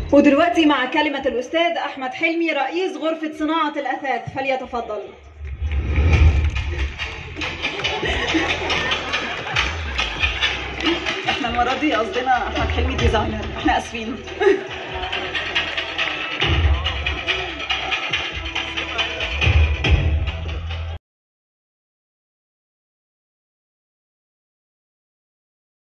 ودلوقتي مع كلمة الأستاذ أحمد حلمي رئيس غرفة صناعة الأثاث فليتفضل احنا المرة دي قصدنا أحمد حلمي ديزاينر احنا آسفين